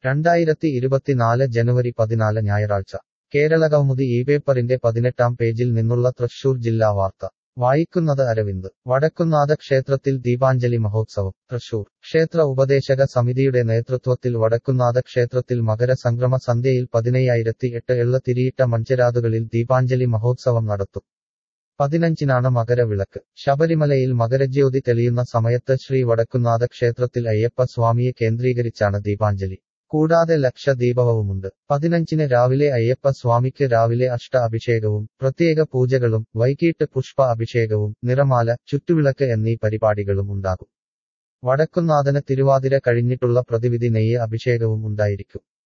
രണ്ടായിരത്തി ഇരുപത്തിനാല് ജനുവരി പതിനാല് ഞായറാഴ്ച കേരളകൗമുദി ഈ പേപ്പറിന്റെ പതിനെട്ടാം പേജിൽ നിന്നുള്ള തൃശൂർ ജില്ലാ വാർത്ത വായിക്കുന്നത് അരവിന്ദ് വടക്കുന്നാഥ ക്ഷേത്രത്തിൽ ദീപാഞ്ജലി മഹോത്സവം തൃശൂർ ക്ഷേത്ര ഉപദേശക സമിതിയുടെ നേതൃത്വത്തിൽ വടക്കുന്നാഥ ക്ഷേത്രത്തിൽ മകരസംക്രമ സന്ധ്യയിൽ പതിനയ്യായിരത്തി എട്ട് എള്ള തിരിയിട്ട മൺചെരാതുകളിൽ ദീപാഞ്ജലി മഹോത്സവം നടത്തും പതിനഞ്ചിനാണ് മകരവിളക്ക് ശബരിമലയിൽ മകരജ്യോതി തെളിയുന്ന സമയത്ത് ശ്രീ വടക്കുന്നാഥ ക്ഷേത്രത്തിൽ അയ്യപ്പ സ്വാമിയെ കേന്ദ്രീകരിച്ചാണ് ദീപാഞ്ജലി കൂടാതെ ലക്ഷദീപവുമുണ്ട് പതിനഞ്ചിന് രാവിലെ അയ്യപ്പ സ്വാമിക്ക് രാവിലെ അഷ്ട അഭിഷേകവും പ്രത്യേക പൂജകളും വൈകിട്ട് പുഷ്പ അഭിഷേകവും നിറമാല ചുറ്റുവിളക്ക് എന്നീ പരിപാടികളും ഉണ്ടാകും വടക്കുന്നാഥന് തിരുവാതിര കഴിഞ്ഞിട്ടുള്ള പ്രതിവിധി നെയ്യ് അഭിഷേകവും ഉണ്ടായിരിക്കും